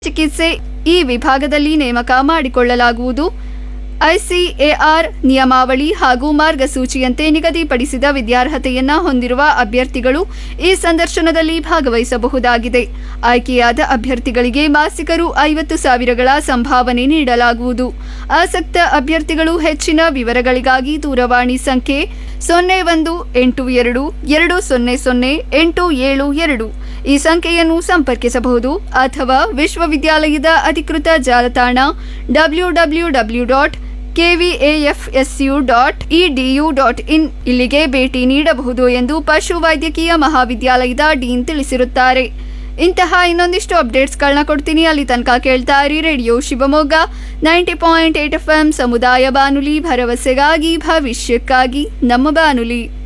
ಚಿಕಿತ್ಸೆ ಈ ವಿಭಾಗದಲ್ಲಿ ನೇಮಕ ಮಾಡಿಕೊಳ್ಳಲಾಗುವುದು ಐಸಿಎಆರ್ ನಿಯಮಾವಳಿ ಹಾಗೂ ಮಾರ್ಗಸೂಚಿಯಂತೆ ನಿಗದಿಪಡಿಸಿದ ವಿದ್ಯಾರ್ಹತೆಯನ್ನ ಹೊಂದಿರುವ ಅಭ್ಯರ್ಥಿಗಳು ಈ ಸಂದರ್ಶನದಲ್ಲಿ ಭಾಗವಹಿಸಬಹುದಾಗಿದೆ ಆಯ್ಕೆಯಾದ ಅಭ್ಯರ್ಥಿಗಳಿಗೆ ಮಾಸಿಕರು ಐವತ್ತು ಸಾವಿರಗಳ ಸಂಭಾವನೆ ನೀಡಲಾಗುವುದು ಆಸಕ್ತ ಅಭ್ಯರ್ಥಿಗಳು ಹೆಚ್ಚಿನ ವಿವರಗಳಿಗಾಗಿ ದೂರವಾಣಿ ಸಂಖ್ಯೆ ಸೊನ್ನೆ ಒಂದು ಎಂಟು ಎರಡು ಎರಡು ಸೊನ್ನೆ ಸೊನ್ನೆ ಎಂಟು ಏಳು ಎರಡು ಈ ಸಂಖ್ಯೆಯನ್ನು ಸಂಪರ್ಕಿಸಬಹುದು ಅಥವಾ ವಿಶ್ವವಿದ್ಯಾಲಯದ ಅಧಿಕೃತ ಜಾಲತಾಣ W W W dot KVAFSU dot EDU dot in ಇಲ್ಲಿಗೆ ಭೇಟಿ ನೀಡಬಹುದು ಎಂದು ಪಶು ವೈದ್ಯಕೀಯ ಮಹಾವಿದ್ಯಾಲಯದ ಡೀನ್ ತಿಳಿಸಿರುತ್ತಾರೆ ಇಂತಹ ಇನ್ನೊಂದಿಷ್ಟು ಅಪ್ಡೇಟ್ಸ್ಗಳನ್ನ ಕೊಡ್ತೀನಿ ಅಲ್ಲಿ ತನಕ ಕೇಳ್ತಾ ಇರಿ radio Shivamogga ninety point eight F M ಸಮುದಾಯ ಬಾನುಲಿ ಭರವಸೆಗಾಗಿ ಭವಿಷ್ಯಕ್ಕಾಗಿ ನಮ್ಮ ಬಾನುಲಿ